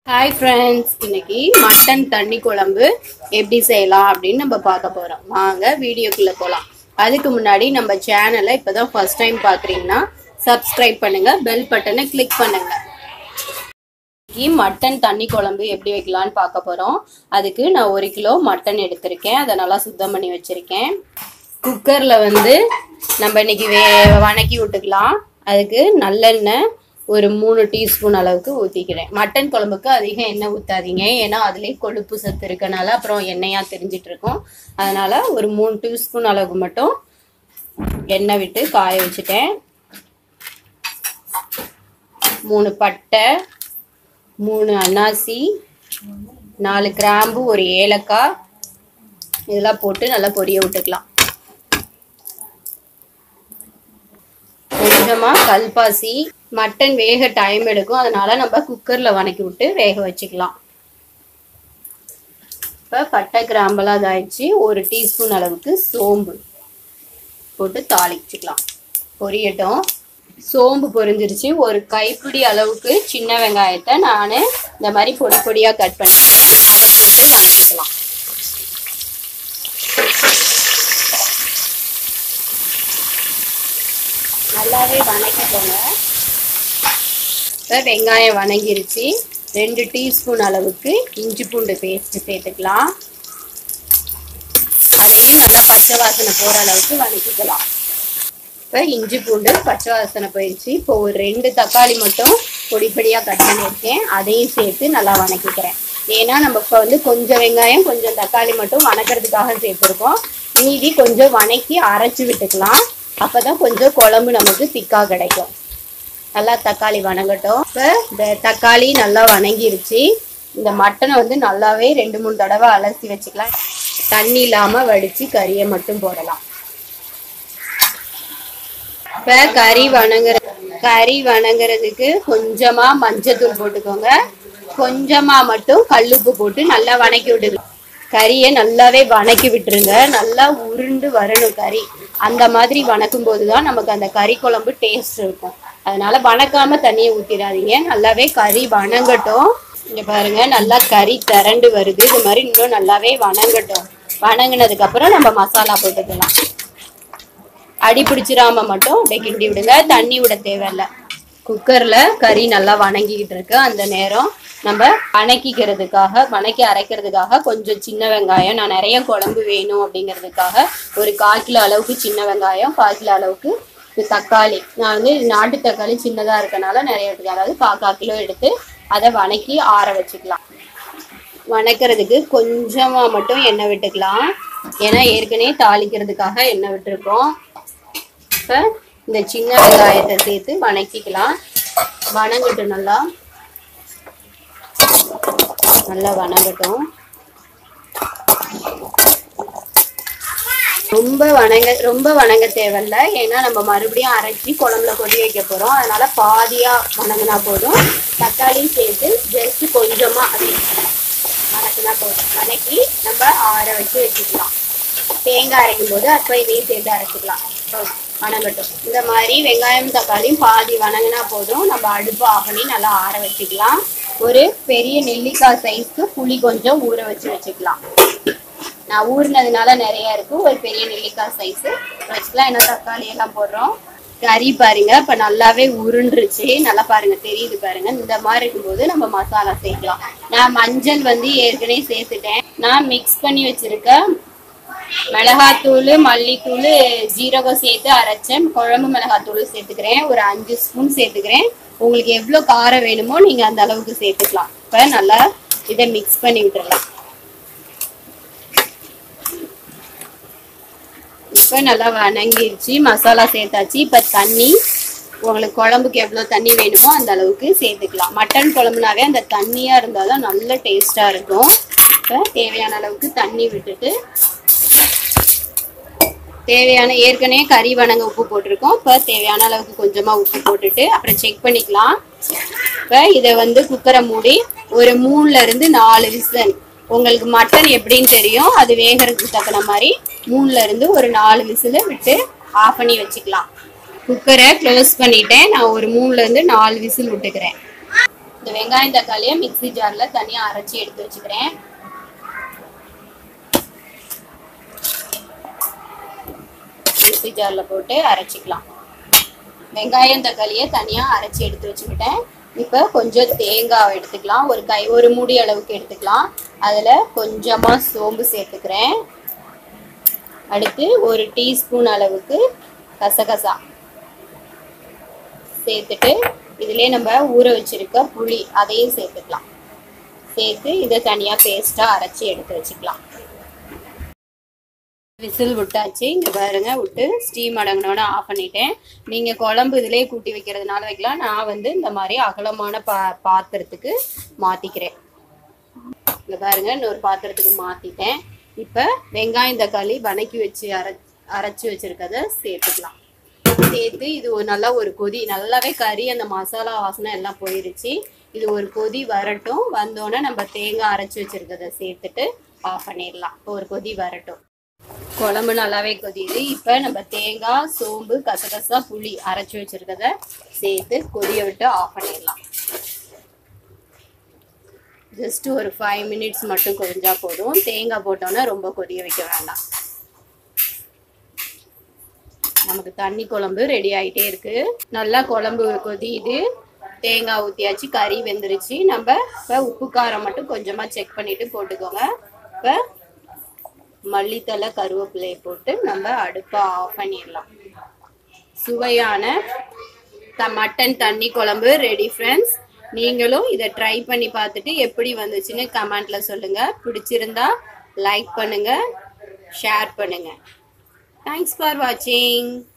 hi friends இன்னைக்கு mutton தண்ணி குழம்பு எப்படி செய்யலாம் அப்படின்னு நம்ம பார்க்க போறோம் வாங்க வீடியோக்குள்ள போகலாம் அதுக்கு முன்னாடி நம்ம சேனலை இப்போதான் ஃபர்ஸ்ட் டைம் பார்க்குறீங்கன்னா சப்ஸ்கிரைப் பண்ணுங்க பெல் பட்டனை கிளிக் பண்ணுங்க இன்னைக்கு மட்டன் தண்ணி குழம்பு எப்படி வைக்கலாம்னு பார்க்க போறோம் அதுக்கு நான் ஒரு கிலோ மட்டன் எடுத்திருக்கேன் அதை நல்லா சுத்தம் பண்ணி வச்சிருக்கேன் குக்கர்ல வந்து நம்ம இன்னைக்கு வே வணக்கி விட்டுக்கலாம் அதுக்கு நல்லெண்ணெய் ஒரு மூணு டீஸ்பூன் அளவுக்கு ஊற்றிக்கிறேன் மட்டன் குழம்புக்கு அதிகம் எண்ணெய் ஊற்றாதீங்க ஏன்னா அதுலேயே கொழுப்பு சத்து இருக்கனால அப்புறம் எண்ணெயாக தெரிஞ்சிட்டு இருக்கும் அதனால ஒரு மூணு டீஸ்பூன் அளவுக்கு மட்டும் எண்ணெய் விட்டு காய வச்சுட்டேன் மூணு பட்டை மூணு அன்னாசி நாலு கிராம்பு ஒரு ஏலக்காய் இதெல்லாம் போட்டு நல்லா பொரிய விட்டுக்கலாம் கொஞ்சமா கல்பாசி மட்டன் வேக டைம் எடுக்கும் அதனால நம்ம குக்கர்ல வணக்கி விட்டு வேக வச்சுக்கலாம் இப்ப பட்டை கிராம்பெல்லாம் இதாயிடுச்சு ஒரு டீஸ்பூன் அளவுக்கு சோம்பு போட்டு தாளிச்சுக்கலாம் பொரியட்டும் சோம்பு பொரிஞ்சிருச்சு ஒரு கைப்பிடி அளவுக்கு சின்ன வெங்காயத்தை நான் இந்த மாதிரி பொடி பொடியாக கட் பண்ணிக்கிறேன் அதை போட்டு வணக்கிக்கலாம் நல்லாவே வணக்கிக்கோங்க இப்போ வெங்காயம் வணங்கிருச்சு ரெண்டு டீஸ்பூன் அளவுக்கு இஞ்சி பூண்டு பேஸ்ட் சேர்த்துக்கலாம் அதையும் நல்லா பச்சை வாசனை போகிற அளவுக்கு வணக்கிக்கலாம் இப்போ இஞ்சி பூண்டு பச்சை வாசனை போயிடுச்சு இப்போ ஒரு ரெண்டு தக்காளி மட்டும் பொடி பொடியாக கட் பண்ணியிருக்கேன் அதையும் சேர்த்து நல்லா வணக்கிக்கிறேன் ஏன்னா நம்ம இப்போ வந்து கொஞ்சம் வெங்காயம் கொஞ்சம் தக்காளி மட்டும் வணக்கிறதுக்காக சேர்த்துருக்கோம் மீதி கொஞ்சம் வணக்கி அரைச்சி விட்டுக்கலாம் அப்பதான் கொஞ்சம் குழம்பு நமக்கு திக்காக கிடைக்கும் நல்லா தக்காளி வணங்கட்டும் இப்போ இந்த தக்காளி நல்லா வணங்கிருச்சு இந்த மட்டனை வந்து நல்லாவே ரெண்டு மூணு தடவை அலசி வச்சுக்கலாம் தண்ணி இல்லாமல் வடித்து கறியை மட்டும் போடலாம் இப்போ கறி வணங்குற கறி வணங்குறதுக்கு கொஞ்சமாக மஞ்சத்தூள் போட்டுக்கோங்க கொஞ்சமாக மட்டும் கல்லுப்பு போட்டு நல்லா வணக்கி விட்டுக்கலாம் கறியை நல்லாவே வணக்கி விட்டுருங்க நல்லா உருண்டு வரணும் கறி அந்த மாதிரி வணக்கும் போது தான் நமக்கு அந்த கறி குழம்பு டேஸ்ட் இருக்கும் அதனால வணக்காம தண்ணியை ஊற்றிடாதீங்க நல்லாவே கறி வணங்கட்டும் இங்க பாருங்க நல்லா கறி திரண்டு வருது இது மாதிரி இன்னும் நல்லாவே வணங்கட்டும் வணங்கினதுக்கு அப்புறம் நம்ம மசாலா போட்டுக்கலாம் அடி பிடிச்சிராம மட்டும் அப்படியே கிண்டி விடுங்க தண்ணி விட தேவையில்ல குக்கர்ல கறி நல்லா வணங்கிக்கிட்டு இருக்கு அந்த நேரம் நம்ம வணக்கிக்கிறதுக்காக வணக்கி அரைக்கிறதுக்காக கொஞ்சம் சின்ன வெங்காயம் நான் நிறைய குழம்பு வேணும் அப்படிங்கிறதுக்காக ஒரு கால் கிலோ அளவுக்கு சின்ன வெங்காயம் கால் கிலோ அளவுக்கு இது தக்காளி நான் வந்து நாட்டு தக்காளி சின்னதாக இருக்கனால நிறைய எடுத்துக்கலாம் அதாவது கா கால் கிலோ எடுத்து அதை வணக்கி ஆற வச்சுக்கலாம் வணக்கிறதுக்கு கொஞ்சமாக மட்டும் எண்ணெய் விட்டுக்கலாம் ஏன்னா ஏற்கனவே தாளிக்கிறதுக்காக எண்ணெய் விட்டுருக்கோம் இப்போ இந்த சின்ன வெங்காயத்தை சேர்த்து வணக்கிக்கலாம் வணங்கட்டும் நல்லா நல்லா வணங்கட்டும் ரொம்ப வணங்க ரொம்ப வணங்க தேவையில்ல ஏன்னா நம்ம மறுபடியும் அரைச்சி குழம்புல கொதி வைக்க போகிறோம் அதனால பாதியாக வணங்கினா போதும் தக்காளி சேர்த்து ஜஸ்ட் கொஞ்சமாக அது வணக்கினா போதும் வணக்கி நம்ம ஆற வச்சு வச்சுக்கலாம் தேங்காய் அரைக்கும் போது அப்போ இதையும் சேர்த்து அரைச்சிக்கலாம் வணங்கட்டும் இந்த மாதிரி வெங்காயம் தக்காளியும் பாதி வணங்கினா போதும் நம்ம அடுப்பு ஆஃப் பண்ணி நல்லா ஆற வச்சுக்கலாம் ஒரு பெரிய நெல்லிக்காய் சைஸ்க்கு புளி கொஞ்சம் ஊற வச்சு வச்சுக்கலாம் நான் ஊறினதுனால நிறைய இருக்கு ஒரு பெரிய நெல்லிக்காய் சைஸ் வச்சுக்கலாம் ஏன்னா தக்காளி எல்லாம் போடுறோம் கறி பாருங்க இப்ப நல்லாவே உருண்டுருச்சு நல்லா பாருங்க தெரியுது பாருங்க இந்த மாதிரி இருக்கும்போது நம்ம மசாலா சேர்க்கலாம் நான் மஞ்சள் வந்து ஏற்கனவே சேர்த்துட்டேன் நான் மிக்ஸ் பண்ணி வச்சிருக்க மிளகாத்தூள் மல்லித்தூள் ஜீரகம் சேர்த்து அரைச்சேன் குழம்பு மிளகாத்தூள் சேர்த்துக்கிறேன் ஒரு அஞ்சு ஸ்பூன் சேர்த்துக்கிறேன் உங்களுக்கு எவ்வளோ காரம் வேணுமோ நீங்கள் அந்த அளவுக்கு சேர்த்துக்கலாம் இப்போ நல்லா இதை மிக்ஸ் பண்ணி விட்டுறலாம் இப்போ நல்லா வணங்கிருச்சு மசாலா சேர்த்தாச்சு இப்போ தண்ணி உங்களுக்கு குழம்புக்கு எவ்வளோ தண்ணி வேணுமோ அந்த அளவுக்கு சேர்த்துக்கலாம் மட்டன் குழம்புனாவே அந்த தண்ணியாக இருந்தால் தான் நல்ல டேஸ்ட்டாக இருக்கும் இப்போ தேவையான அளவுக்கு தண்ணி விட்டுட்டு தேவையான ஏற்கனவே கறி வணங்க உப்பு போட்டிருக்கோம் இப்போ தேவையான அளவுக்கு கொஞ்சமாக உப்பு போட்டுட்டு அப்புறம் செக் பண்ணிக்கலாம் இப்போ இதை வந்து குக்கரை மூடி ஒரு மூணுல இருந்து நாலு விசில் உங்களுக்கு மட்டன் எப்படின்னு தெரியும் அது வேகிறதுக்கு தக்கன மாதிரி மூணுல இருந்து ஒரு நாலு விசில் விட்டு ஆஃப் பண்ணி வச்சுக்கலாம் குக்கரை க்ளோஸ் பண்ணிட்டேன் நான் ஒரு மூணுல இருந்து நாலு விசில் விட்டுக்கிறேன் இந்த வெங்காயம் தக்காளியை மிக்ஸி ஜார்ல தனியா அரைச்சி எடுத்து வச்சுக்கிறேன் மிக்ஸி ஜார்ல போட்டு அரைச்சிக்கலாம் வெங்காயம் தக்காளியை தனியா அரைச்சி எடுத்து வச்சுக்கிட்டேன் இப்போ கொஞ்சம் தேங்காய் எடுத்துக்கலாம் ஒரு கை ஒரு மூடி அளவுக்கு எடுத்துக்கலாம் அதுல கொஞ்சமா சோம்பு சேர்த்துக்கிறேன் அடுத்து ஒரு டீஸ்பூன் அளவுக்கு கசகசா சேர்த்துட்டு இதுலயே நம்ம ஊற வச்சிருக்க புளி அதையும் சேர்த்துக்கலாம் சேர்த்து இதை தனியா பேஸ்டா அரைச்சி எடுத்து வச்சுக்கலாம் விசில் விட்டாச்சு இங்க பாருங்க விட்டு ஸ்டீம் அடங்கினோட ஆஃப் பண்ணிட்டேன் நீங்க குழம்பு இதுலயே கூட்டி வைக்கிறதுனால வைக்கலாம் நான் வந்து இந்த மாதிரி அகலமான பா பாத்திரத்துக்கு மாத்திக்கிறேன் இங்க பாருங்க இன்னொரு பாத்திரத்துக்கு மாத்திட்டேன் இப்ப வெங்காயம் தக்காளி வதக்கி வச்சு அரை அரைச்சி வச்சிருக்கத சேர்த்துக்கலாம் சேர்த்து இது ஒரு நல்லா ஒரு கொதி நல்லாவே கறி அந்த மசாலா வாசனை எல்லாம் போயிருச்சு இது ஒரு கொதி வரட்டும் வந்தோடனே நம்ம தேங்காய் அரைச்சி வச்சிருக்கத சேர்த்துட்டு ஆஃப் பண்ணிடலாம் இப்போ ஒரு கொதி வரட்டும் குழம்பு நல்லாவே கொதியுது இப்போ நம்ம தேங்காய் சோம்பு கசகசா புளி அரைச்சி வச்சிருக்கத சேர்த்து கொதிய விட்டு ஆஃப் பண்ணிடலாம் ஜஸ்ட் ஒரு ஃபைவ் மினிட்ஸ் மட்டும் கொதிஞ்சா போதும் தேங்காய் போட்டோன்னா ரொம்ப கொதிய வைக்க வேண்டாம் நமக்கு தண்ணி குழம்பு ரெடி ஆயிட்டே இருக்கு நல்லா குழம்பு கொதியுது தேங்காய் ஊற்றியாச்சு கறி வெந்துருச்சு நம்ம இப்போ உப்பு காரம் மட்டும் கொஞ்சமாக செக் பண்ணிட்டு போட்டுக்கோங்க இப்போ மல்லித்தலை கருவேப்பிலையை போட்டு நம்ம அடுப்பை ஆஃப் பண்ணிடலாம் சுவையான த மட்டன் தண்ணி குழம்பு ரெடி ஃப்ரெண்ட்ஸ் நீங்களும் இதை ட்ரை பண்ணி பார்த்துட்டு எப்படி வந்துச்சுன்னு கமெண்ட்ல சொல்லுங்க பிடிச்சிருந்தா லைக் பண்ணுங்க ஷேர் பண்ணுங்க தேங்க்ஸ் ஃபார் வாட்சிங்